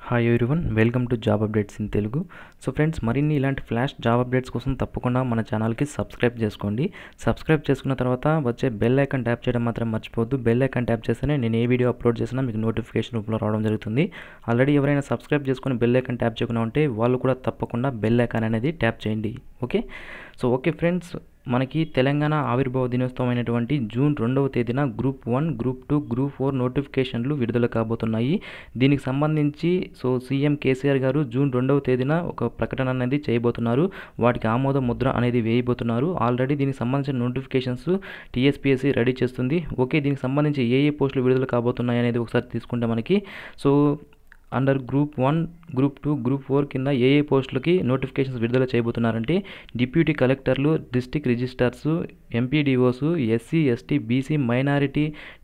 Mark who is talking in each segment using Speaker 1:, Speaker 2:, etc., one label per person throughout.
Speaker 1: hi everyone welcome to job updates in Telugu so friends మరిన్ని ఇలాంటి flash job updates కోసం తప్పకుండా మన ఛానల్కి సబ్స్క్రైబ్ చేసుకోండి సబ్స్క్రైబ్ చేసుకున్న తర్వాత వచ్చే బెల్ ఐకాన్ ట్యాప్ చేయడం మాత్రం మర్చిపోవద్దు బెల్ ఐకాన్ ట్యాప్ చేస్తేనే నేను ఏ వీడియో అప్లోడ్ చేసినా మీకు నోటిఫికేషన్ రూపంలో రావడం జరుగుతుంది ఆల్రెడీ ఎవరైనా సబ్స్క్రైబ్ చేసుకుని బెల్ ఐకాన్ ట్యాప్ చేయకుండా ఉంటే వాళ్ళు కూడా తప్పకుండా బెల్ ఐకాన్ అనేది ట్యాప్ చేయండి ఓకే సో ఓకే ఫ్రెండ్స్ మనకి తెలంగాణ ఆవిర్భావ దినోత్సవం అయినటువంటి జూన్ రెండవ తేదీన group one group two group four నోటిఫికేషన్లు విడుదల కాబోతున్నాయి దీనికి సంబంధించి సో సీఎం కేసీఆర్ గారు జూన్ రెండవ తేదీన ఒక ప్రకటన అనేది చేయబోతున్నారు వాటికి ఆమోద ముద్ర అనేది వేయబోతున్నారు ఆల్రెడీ దీనికి సంబంధించిన నోటిఫికేషన్స్ టీఎస్పీఎస్సీ రెడీ చేస్తుంది ఓకే దీనికి సంబంధించి ఏ ఏ పోస్టులు విడుదల కాబోతున్నాయి అనేది ఒకసారి తీసుకుంటే మనకి so under group one group two group four కింద ఏ ఏ పోస్టులకి నోటిఫికేషన్స్ విడుదల చేయబోతున్నారంటే డిప్యూటీ కలెక్టర్లు district registrars MPDOs SC ST BC minority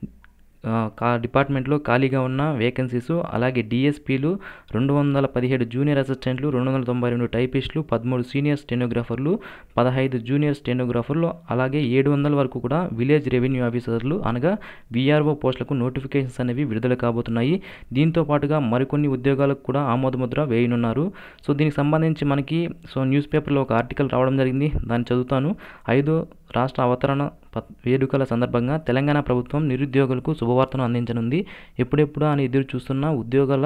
Speaker 1: కా డిపార్ట్మెంట్లో ఖాళీగా ఉన్న వేకెన్సీస్ అలాగే డిఎస్పీలు రెండు వందల పదిహేడు జూనియర్ అసిస్టెంట్లు రెండు వందల తొంభై రెండు టైపిస్టులు పదమూడు సీనియర్ స్టెనోగ్రాఫర్లు పదహైదు జూనియర్ స్టెనోగ్రాఫర్లు అలాగే ఏడు వందల వరకు కూడా విలేజ్ రెవెన్యూ ఆఫీసర్లు అనగా విఆర్ఓ పోస్టులకు నోటిఫికేషన్స్ అనేవి విడుదల కాబోతున్నాయి దీంతో పాటుగా మరికొన్ని ఉద్యోగాలకు కూడా ఆమోదముద్ర వేయనున్నారు సో దీనికి సంబంధించి మనకి సో న్యూస్ పేపర్లో ఒక ఆర్టికల్ రావడం జరిగింది దాన్ని చదువుతాను ఐదో రాష్ట్ర అవతరణ వేడుకల సందర్భంగా తెలంగాణ ప్రభుత్వం నిరుద్యోగులకు శుభవార్తను అందించనుంది ఎప్పుడెప్పుడు అని ఎదురు చూస్తున్న ఉద్యోగాల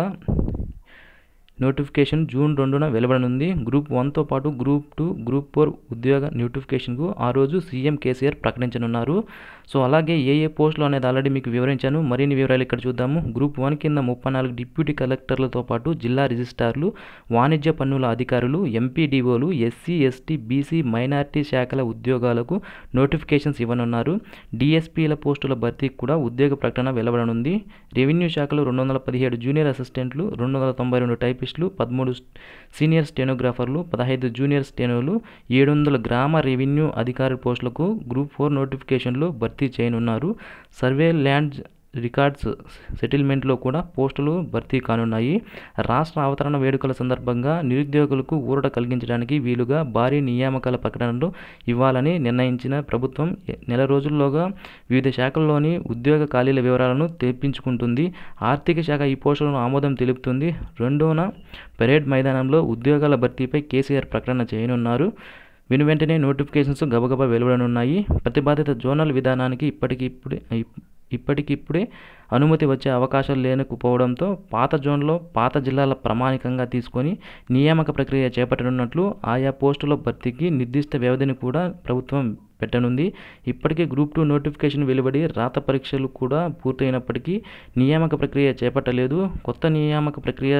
Speaker 1: నోటిఫికేషన్ జూన్ రెండున వెలువడనుంది గ్రూప్ వన్తో పాటు గ్రూప్ టూ గ్రూప్ ఫోర్ ఉద్యోగ నోటిఫికేషన్కు ఆ రోజు సీఎం కేసీఆర్ ప్రకటించనున్నారు సో అలాగే ఏ ఏ పోస్టులు అనేది ఆల్రెడీ మీకు వివరించాను మరిన్ని వివరాలు ఇక్కడ చూద్దాము గ్రూప్ వన్ కింద ముప్పై నాలుగు డిప్యూటీ కలెక్టర్లతో పాటు జిల్లా రిజిస్ట్రార్లు వాణిజ్య పన్నుల అధికారులు ఎంపీడీఓలు ఎస్సీ ఎస్టీ బీసీ మైనార్టీ శాఖల ఉద్యోగాలకు నోటిఫికేషన్స్ ఇవ్వనున్నారు డిఎస్పీల పోస్టుల భర్తీకి కూడా ఉద్యోగ ప్రకటన వెలువడనుంది రెవెన్యూ శాఖలో రెండు వందల పదిహేడు జూనియర్ అసిస్టెంట్లు రెండు వందల తొంభై రెండు టైపిస్టులు పదమూడు సీనియర్ స్టెనోగ్రాఫర్లు పదహైదు జూనియర్ స్టెనోలు ఏడు వందల గ్రామ రెవెన్యూ అధికారి పోస్టులకు గ్రూప్ ఫోర్ నోటిఫికేషన్లు భర్తీ చేయనున్నారు సర్వే ల్యాండ్ రికార్డ్స్ సెటిల్మెంట్లో కూడా పోస్టులు భర్తీ కానున్నాయి రాష్ట్ర అవతరణ వేడుకల సందర్భంగా నిరుద్యోగులకు ఊరట కలిగించడానికి వీలుగా భారీ నియామకాల ప్రకటనలు ఇవ్వాలని నిర్ణయించిన ప్రభుత్వం నెల రోజుల్లోగా వివిధ శాఖల్లోని ఉద్యోగ ఖాళీల వివరాలను తెప్పించుకుంటుంది ఆర్థిక శాఖ ఈ పోస్టులను ఆమోదం తెలుపుతుంది రెండోన పెరేడ్ మైదానంలో ఉద్యోగాల భర్తీపై కేసీఆర్ ప్రకటన చేయనున్నారు విను వెంటనే నోటిఫికేషన్స్ గబగబా వెలువడనున్నాయి ప్రతిపాదిత జోనల్ విధానానికి ఇప్పటికిప్పుడే ఇప్పటికిప్పుడే అనుమతి వచ్చే అవకాశాలు లేకపోవడంతో పాత జోన్లో పాత జిల్లాల ప్రామాణికంగా తీసుకొని నియామక ప్రక్రియ చేపట్టనున్నట్లు ఆయా పోస్టుల భర్తీకి నిర్దిష్ట వ్యవధిని కూడా ప్రభుత్వం పెట్టనుంది ఇప్పటికే గ్రూప్ టూ నోటిఫికేషన్ వెలువడి రాత పరీక్షలు కూడా పూర్తయినప్పటికీ నియామక ప్రక్రియ చేపట్టలేదు కొత్త నియామక ప్రక్రియ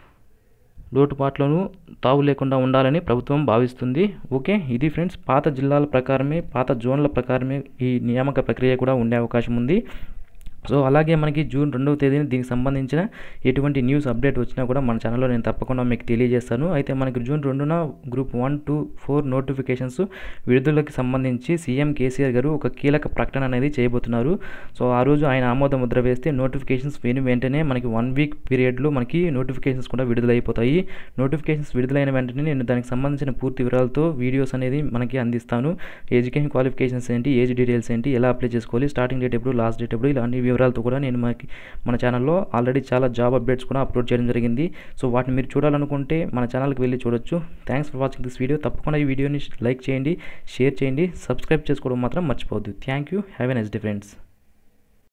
Speaker 1: లోటుపాట్లను తావు లేకుండా ఉండాలని ప్రభుత్వం భావిస్తుంది ఓకే ఇది ఫ్రెండ్స్ పాత జిల్లాల ప్రకారమే పాత జోన్ల ప్రకారమే ఈ నియామక ప్రక్రియ కూడా ఉండే అవకాశం ఉంది సో అలాగే మనకి జూన్ రెండవ తేదీన దీనికి సంబంధించిన ఎటువంటి న్యూస్ అప్డేట్ వచ్చినా కూడా మన ఛానల్లో నేను తప్పకుండా మీకు తెలియజేస్తాను అయితే మనకి జూన్ రెండున group one two four notifications విడుదలకి సంబంధించి సీఎం కేసీఆర్ గారు ఒక కీలక ప్రకటన అనేది చేయబోతున్నారు సో ఆ రోజు ఆయన ఆమోద ముద్ర వేస్తే నోటిఫికేషన్స్ విని వెంటనే మనకి వన్ వీక్ పీరియడ్లో మనకి నోటిఫికేషన్స్ కూడా విడుదలైపోతాయి నోటిఫికేషన్స్ విడుదలైన వెంటనే నేను దానికి సంబంధించిన పూర్తి వివరాలతో వీడియోస్ అనేది మనకి అందిస్తాను ఎడ్యుకేషన్ క్వాలిఫికేషన్స్ ఏంటి ఏజ్ డీటెయిల్స్ ఏంటి ఎలా అప్లై చేసుకోవాలి స్టార్టింగ్ డేట్ ఎప్పుడు లాస్ట్ డేట్ ఎప్పుడు ఇలాంటి వివరాలతో కూడా నేను మనకి మన ఛానల్లో ఆల్రెడీ చాలా జాబ్ అప్డేట్స్ కూడా అప్లోడ్ చేయడం జరిగింది సో వాటిని మీరు చూడాలనుకుంటే మన ఛానల్కి వెళ్ళి చూడొచ్చు thanks for watching this video తప్పకుండా ఈ వీడియోని లైక్ చేయండి షేర్ చేయండి సబ్స్క్రైబ్ చేసుకోవడం మాత్రం మర్చిపోవద్దు thank you have a next day friends